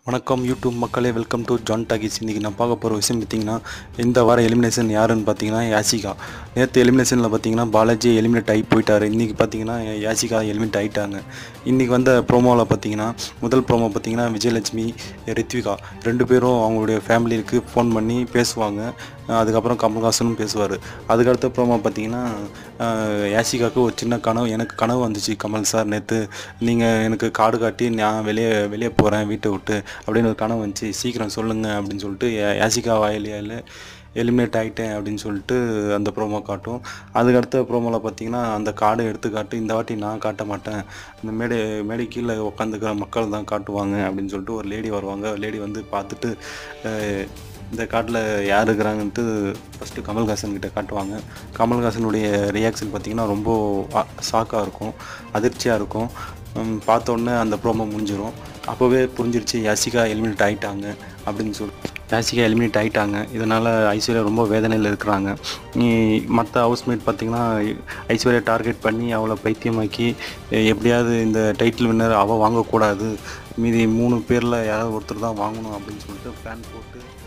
வணக்கம் யூடியூப் மக்களே welcome to John doggies இன்றைக்கி நான் பார்க்க போகிற விஷயம் பார்த்தீங்கன்னா இந்த வார எலிமினேஷன் யாருன்னு பார்த்தீங்கன்னா யாசிகா நேற்று எலிமினேஷனில் பார்த்தீங்கன்னா பாலாஜி எலிமினேட் ஆகி போயிட்டார் இன்றைக்கி பார்த்தீங்கன்னா யாசிகா எலிமினேட் ஆகிட்டாங்க இன்றைக்கி வந்த ப்ரோமோவில் பார்த்தீங்கன்னா முதல் ப்ரோமோ பார்த்தீங்கன்னா விஜயலட்சுமி ரித்விகா ரெண்டு பேரும் அவங்களுடைய ஃபேமிலிக்கு ஃபோன் பண்ணி பேசுவாங்க அஹ் அதுக்கப்புறம் கமல்ஹாசனும் பேசுவார் அதுக்கடுத்த ப்ரோமோ பார்த்தீங்கன்னா அஹ் யாசிகாவுக்கு ஒரு சின்ன கனவு எனக்கு கனவு வந்துச்சு கமல் சார் நேற்று நீங்கள் எனக்கு கார்டு காட்டி நான் வெளியே வெளியே போகிறேன் வீட்டை விட்டு அப்படின்னு ஒரு கனவு வந்துச்சு சீக்கிரம் சொல்லுங்கள் அப்படின்னு சொல்லிட்டு யா- யாசிகா வாயிலையால் எலிமினேட் ஆகிட்டேன் அப்படின்னு சொல்லிட்டு அந்த ப்ரோமோ காட்டும் அதுக்கடுத்த ப்ரோமோவில் பார்த்தீங்கன்னா அந்த கார்டை எடுத்து காட்டு இந்த வாட்டி நான் காட்ட மாட்டேன் இந்த மேடை மேடை கீழே உட்காந்துக்கிற மக்கள் தான் காட்டுவாங்க அப்படின்னு சொல்லிட்டு ஒரு லேடி வருவாங்க லேடி வந்து பார்த்துட்டு அஹ், இந்த காட்டில் யார் இருக்கிறாங்கன்ட்டு ஃபஸ்ட்டு கமல்ஹாசன் கிட்ட காட்டுவாங்க கமல்ஹாசனுடைய ரியாக்ஷன் பார்த்தீங்கன்னா ரொம்ப ஷாக்காக இருக்கும் அதிர்ச்சியாக இருக்கும் உம், பார்த்த உடனே அந்த ப்ரோமோ முடிஞ்சிடும் அப்போவே புரிஞ்சிருச்சு யாசிகா எலிமினேட் ஆகிட்டாங்க அப்படின்னு சொல்லி யாசிகா எலிமினேட் ஆகிட்டாங்க இதனால் ஐஸ்வர்யா ரொம்ப வேதனையில் இருக்கிறாங்க மற்ற ஹவுஸ்மேட் பார்த்திங்கன்னா ஐஸ்வர்யா டார்கெட் பண்ணி அவளை பைத்தியமாக்கி எ- எப்படியாவது இந்த டைட்டில் வின்னர் அவள் வாங்கக்கூடாது மீதி மூணு பேரில் யாராவது ஒருத்தர் தான் வாங்கணும் அப்படின்னு சொல்லிட்டு பிளான் போட்டு